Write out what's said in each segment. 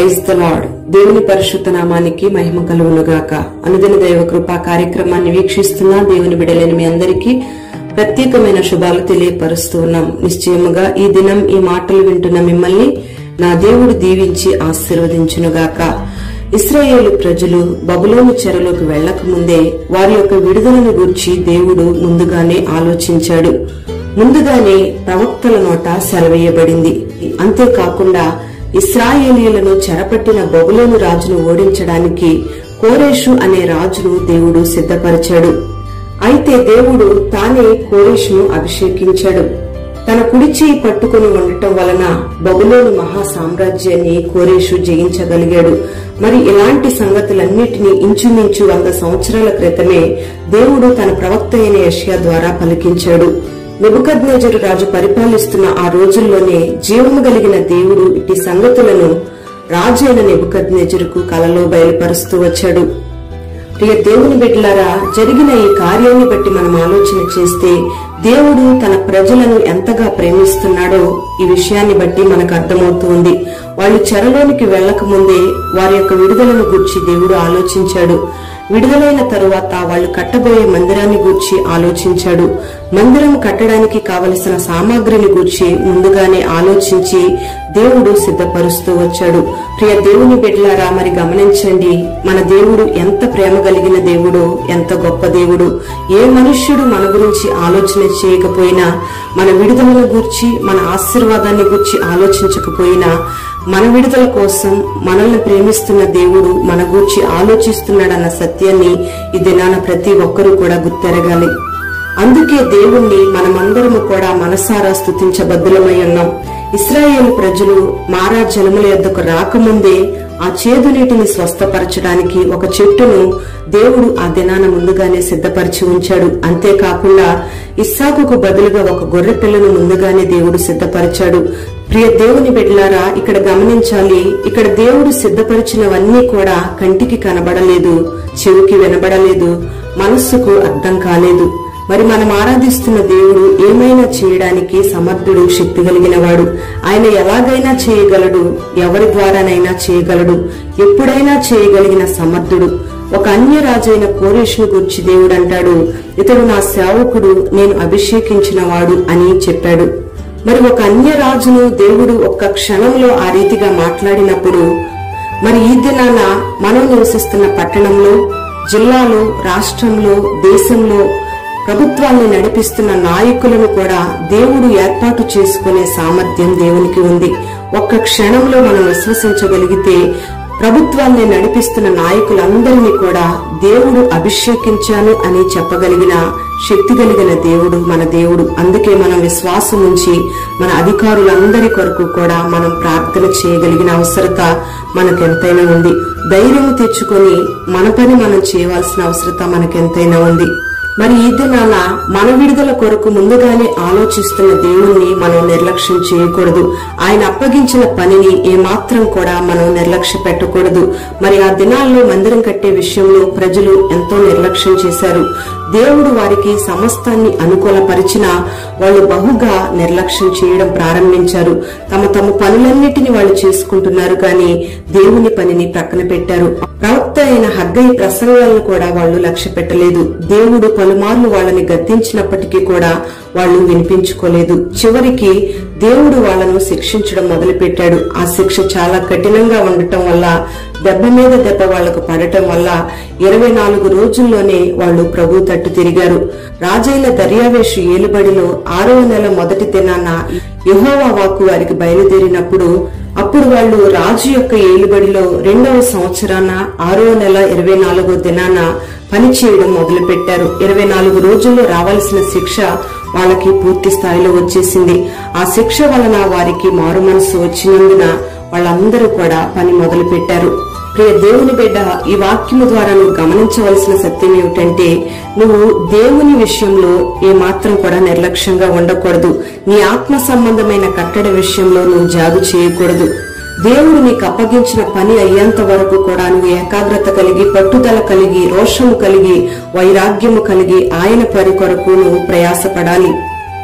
praise the lord దేవుని పరిశుద్ధ నామానికి మహిమ కలుగునుగాక అనుదిన దైవ కృపా కార్యక్రమాన్ని వీక్షిస్తున్న దేవుని బిడలేని మీ అందరికీ ప్రత్యేకమైన శుభాలు తెలియపరుస్తూ ఉన్నాం నిశ్చయముగా ఈ దినం ఈ మాటలు వింటున్న మిమ్మల్ని నా దేవుడు దీవించి ఆశీర్వదించునుగాక ఇస్రాయేలు ప్రజలు బబులోను చెరలోకి వెళ్లక ముందే వారి యొక్క విడుదలను గురించి దేవుడు ముందుగానే ఆలోచించాడు ముందుగానే ప్రవక్తల నోట సెలవేయబడింది అంతేకాకుండా ఇస్రాయేలీలను చెరపట్టిన బబులోను రాజును ఓడించడానికి కోరేషు అనే రాజును దేవుడు సిద్ధపరిచాడు అయితే దేవుడు తానే కోరేషును అభిషేకించాడు తన కుడి చేయి పట్టుకుని ఉండటం వలన బబులోను మహా సామ్రాజ్యాన్ని కోరేషు జయించగలిగాడు మరి ఇలాంటి సంగతులన్నిటినీ ఇంచుమించు వంద సంవత్సరాల క్రితమే దేవుడు తన ప్రవక్త అయిన యష్యా ద్వారా పలికించాడు నెబుకద్నేజరు రాజు పరిపాలిస్తున్న ఆ రోజుల్లోనే జీవము కలిగిన దేవుడు ఇట్టి సంగతులను రాజు అయిన నెబుకద్నేజరుకు కలలో బయలుపరుస్తూ వచ్చాడు ప్రియ దేవుని బిడ్డలారా జరిగిన ఈ కార్యాన్ని బట్టి మనం ఆలోచన చేస్తే దేవుడు తన ప్రజలను ఎంతగా ప్రేమిస్తున్నాడో ఈ విషయాన్ని బట్టి మనకు అర్థమవుతుంది వాళ్ళు చెరలోనికి వెళ్లక ముందే వారి యొక్క విడుదలను గూర్చి దేవుడు ఆలోచించాడు విడుదలైన తరువాత వాళ్ళు కట్టబోయే మందిరాన్ని గూర్చి ఆలోచించాడు మందిరం కట్టడానికి కావలసిన సామాగ్రిని గూర్చి ముందుగానే ఆలోచించి దేవుడు సిద్ధపరుస్తూ వచ్చాడు ప్రియ దేవుని బిడ్డలారా మరి గమనించండి మన దేవుడు ఎంత ప్రేమ కలిగిన దేవుడు ఎంత గొప్ప దేవుడు ఏ మనుష్యుడు మన గురించి ఆలోచన చేయకపోయినా మన విడుదలను గూర్చి మన ఆశీర్వాదాన్ని గూర్చి ఆలోచించకపోయినా మన విడుదల కోసం మనల్ని ప్రేమిస్తున్న దేవుడు మన గూర్చి ఆలోచిస్తున్నాడన్న సత్యాన్ని ఈ దినాన ప్రతి ఒక్కరూ కూడా గుర్తెరగాలి అందుకే దేవుణ్ణి మనమందరము కూడా మనసారా స్థుతించబద్దులమై ఉన్నాం ఇస్రాయేల్ ప్రజలు మారా జలముల యొద్దకు రాకముందే ఆ చేదు నీటిని స్వస్థపరచడానికి ఒక చెట్టును దేవుడు ఆ దినాన ముందుగానే సిద్ధపరిచి ఉంచాడు అంతేకాకుండా ఇస్సాకుకు బదులుగా ఒక గొర్రె పిల్లను ముందుగానే దేవుడు సిద్ధపరిచాడు ప్రియ దేవుని బిడ్డలారా ఇక్కడ గమనించాలి ఇక్కడ దేవుడు సిద్ధపరిచినవన్నీ కూడా కంటికి కనబడలేదు చెవికి వినబడలేదు మనస్సుకు అర్థం కాలేదు మరి మనం ఆరాధిస్తున్న దేవుడు ఏమైనా చేయడానికి సమర్థుడు శక్తి కలిగిన వాడు ఆయన ఎలాగైనా చేయగలడు ఎవరి ద్వారానైనా చేయగలడు ఎప్పుడైనా చేయగలిగిన సమర్థుడు ఒక అన్య రాజైన కోరేషును గురించి దేవుడు అంటాడు ఇతడు నా సేవకుడు నేను అభిషేకించిన వాడు అని చెప్పాడు మరి ఒక అన్య రాజును దేవుడు ఒక్క క్షణంలో ఆ రీతిగా మాట్లాడినప్పుడు మరి ఈ దినాన మనం నివసిస్తున్న పట్టణంలో జిల్లాలో రాష్ట్రంలో దేశంలో ప్రభుత్వాన్ని నడిపిస్తున్న నాయకులను కూడా దేవుడు ఏర్పాటు చేసుకునే సామర్థ్యం దేవునికి ఉంది ఒక్క క్షణంలో మనం విశ్వసించగలిగితే ప్రభుత్వాన్ని నడిపిస్తున్న నాయకులందరినీ కూడా దేవుడు అభిషేకించాను అని చెప్పగలిగిన శక్తి కలిగిన దేవుడు మన దేవుడు అందుకే మనం విశ్వాసం ఉంచి మన అధికారులందరి కొరకు కూడా మనం ప్రార్థన చేయగలిగిన అవసరత మనకెంతైనా ఉంది ధైర్యం తెచ్చుకొని మన పని మనం చేయవలసిన అవసరత మనకెంతైనా ఉంది మరి ఈ దినాన మన విడుదల కొరకు ముందుగానే ఆలోచిస్తున్న దేవుణ్ణి మనం నిర్లక్ష్యం చేయకూడదు ఆయన అప్పగించిన పనిని ఏమాత్రం కూడా మనం నిర్లక్ష్య పెట్టకూడదు మరి ఆ దినాల్లో మందిరం కట్టే విషయంలో ప్రజలు ఎంతో నిర్లక్ష్యం చేశారు దేవుడు వారికి సమస్తాన్ని అనుకూలపరిచినా వాళ్ళు బహుగా నిర్లక్ష్యం చేయడం ప్రారంభించారు తమ తమ పనులన్నిటిని వాళ్ళు చేసుకుంటున్నారు కానీ దేవుని పనిని ప్రక్కన పెట్టారు ప్రవక్త అయిన హగ్గై ప్రసంగాలను కూడా వాళ్ళు లక్ష్య పెట్టలేదు దేవుడు పలుమార్లు వాళ్ళని గద్దించినప్పటికీ కూడా వాళ్ళు వినిపించుకోలేదు చివరికి దేవుడు వాళ్ళను శిక్షించడం మొదలుపెట్టాడు ఆ శిక్ష చాలా కఠినంగా ఉండటం వల్ల దెబ్బ మీద దెబ్బ వాళ్లకు పడటం వల్ల ఇరవై నాలుగు రోజుల్లోనే వాళ్ళు ప్రభు తట్టు తిరిగారు రాజైన దర్యావేషు ఏలుబడిలో ఆరవ నెల మొదటి దినాన యహోవా వాక్కు వారికి బయలుదేరినప్పుడు అప్పుడు వాళ్ళు రాజు యొక్క ఏలుబడిలో రెండవ సంవత్సరాన ఆరో నెల ఇరవై నాలుగో దినాన పని చేయడం మొదలు పెట్టారు ఇరవై నాలుగు రోజుల్లో రావాల్సిన శిక్ష వాళ్ళకి పూర్తి స్థాయిలో వచ్చేసింది ఆ శిక్ష వలన వారికి మారు మనసు వచ్చినందున వాళ్ళందరూ కూడా పని మొదలు పెట్టారు ప్రియ దేవుని బిడ్డ ఈ వాక్యము ద్వారా నువ్వు గమనించవలసిన సత్యం ఏమిటంటే నువ్వు దేవుని విషయంలో ఏ మాత్రం కూడా నిర్లక్ష్యంగా ఉండకూడదు నీ ఆత్మ సంబంధమైన కట్టడ విషయంలో నువ్వు జాగు చేయకూడదు దేవుడు నీకు అప్పగించిన పని అయ్యేంత వరకు కూడా నువ్వు ఏకాగ్రత కలిగి పట్టుదల కలిగి రోషము కలిగి వైరాగ్యము కలిగి ఆయన పని కొరకు నువ్వు ప్రయాసపడాలి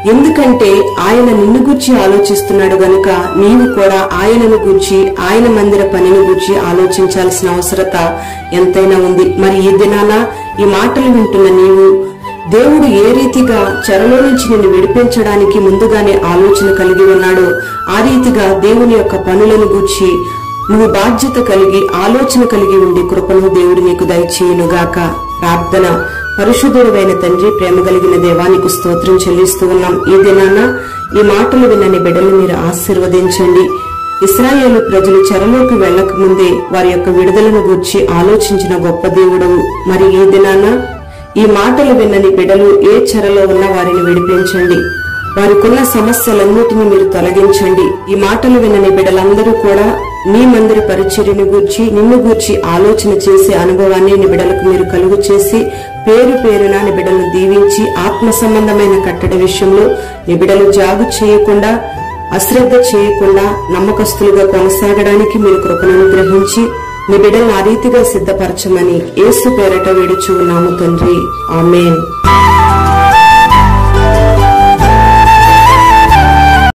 ఎందుకంటే ఆయన నిన్ను గుర్చి ఆలోచిస్తున్నాడు గనుక నీవు కూడా ఆయనను గుర్చి ఆయన మందిర పనిని గుర్చి ఆలోచించాల్సిన అవసరత ఎంతైనా ఉంది మరి ఈ దినాన ఈ మాటలు వింటున్న నీవు దేవుడు ఏ రీతిగా చెరలో నుంచి నిన్ను విడిపించడానికి ముందుగానే ఆలోచన కలిగి ఉన్నాడో ఆ రీతిగా దేవుని యొక్క పనులను గూర్చి నువ్వు బాధ్యత కలిగి ఆలోచన కలిగి ఉండి కృపను దేవుడు నీకు దయచేయునుగాక ప్రార్థన పరిశుద్ధుడైన తండ్రి ప్రేమ కలిగిన దేవానికి స్తోత్రం చెల్లిస్తూ ఉన్నాం ఈ దినాన ఈ మాటలు విన్నని బిడ్డలు మీరు ఆశీర్వదించండి ఇస్రాయేలు ప్రజలు చెరలోకి వెళ్లక ముందే వారి యొక్క విడుదలను గూర్చి ఆలోచించిన గొప్ప దేవుడవు మరి ఈ దినాన ఈ మాటలు విన్నని బిడలు ఏ చెరలో ఉన్న వారిని విడిపించండి వారికున్న సమస్యలన్నిటిని మీరు తొలగించండి ఈ మాటలు వినని బిడలందరూ కూడా నీ మందిర పరిచర్యను గూర్చి నిన్ను గూర్చి ఆలోచన చేసే అనుభవాన్ని నీ బిడలకు మీరు కలుగు చేసి పేరు పేరున నీ బిడలను దీవించి ఆత్మ సంబంధమైన కట్టడి విషయంలో నీ బిడలు జాగు చేయకుండా అశ్రద్ధ చేయకుండా నమ్మకస్తులుగా కొనసాగడానికి మీరు కృపను అనుగ్రహించి నీ బిడ్డలను ఆ రీతిగా సిద్ధపరచమని ఏసు పేరట వేడుచు ఉన్నాము తండ్రి ఆమెన్